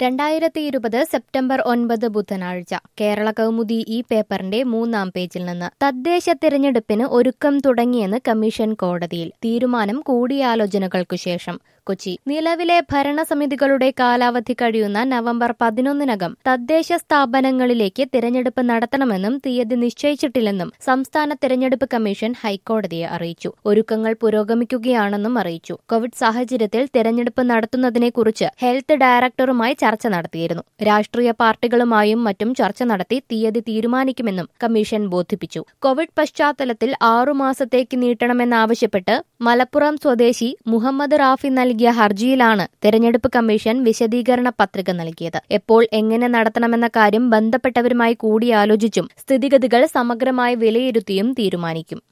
രണ്ടായിരത്തി ഇരുപത് സെപ്റ്റംബർ ഒൻപത് ബുധനാഴ്ച കേരള കൗമുദി ഈ പേപ്പറിന്റെ മൂന്നാം പേജിൽ നിന്ന് തദ്ദേശ തിരഞ്ഞെടുപ്പിന് ഒരുക്കം തുടങ്ങിയെന്ന് കമ്മീഷൻ കോടതിയിൽ തീരുമാനം കൂടിയാലോചനകൾക്കു ശേഷം കൊച്ചി നിലവിലെ ഭരണസമിതികളുടെ കാലാവധി കഴിയുന്ന നവംബർ പതിനൊന്നിനകം തദ്ദേശ സ്ഥാപനങ്ങളിലേക്ക് തിരഞ്ഞെടുപ്പ് നടത്തണമെന്നും തീയതി നിശ്ചയിച്ചിട്ടില്ലെന്നും സംസ്ഥാന തിരഞ്ഞെടുപ്പ് കമ്മീഷൻ ഹൈക്കോടതിയെ അറിയിച്ചു ഒരുക്കങ്ങൾ പുരോഗമിക്കുകയാണെന്നും അറിയിച്ചു കോവിഡ് സാഹചര്യത്തിൽ തിരഞ്ഞെടുപ്പ് നടത്തുന്നതിനെക്കുറിച്ച് ഹെൽത്ത് ഡയറക്ടറുമായി ചർച്ച നടത്തിയിരുന്നു രാഷ്ട്രീയ പാർട്ടികളുമായും മറ്റും ചർച്ച നടത്തി തീയതി തീരുമാനിക്കുമെന്നും കമ്മീഷൻ ബോധിപ്പിച്ചു കോവിഡ് പശ്ചാത്തലത്തിൽ ആറുമാസത്തേക്ക് നീട്ടണമെന്നാവശ്യപ്പെട്ട് മലപ്പുറം സ്വദേശി മുഹമ്മദ് റാഫി നൽകിയ ഹർജിയിലാണ് തെരഞ്ഞെടുപ്പ് കമ്മീഷൻ വിശദീകരണ പത്രിക നൽകിയത് എപ്പോൾ എങ്ങനെ നടത്തണമെന്ന കാര്യം ബന്ധപ്പെട്ടവരുമായി കൂടിയാലോചിച്ചും സ്ഥിതിഗതികൾ സമഗ്രമായി വിലയിരുത്തിയും തീരുമാനിക്കും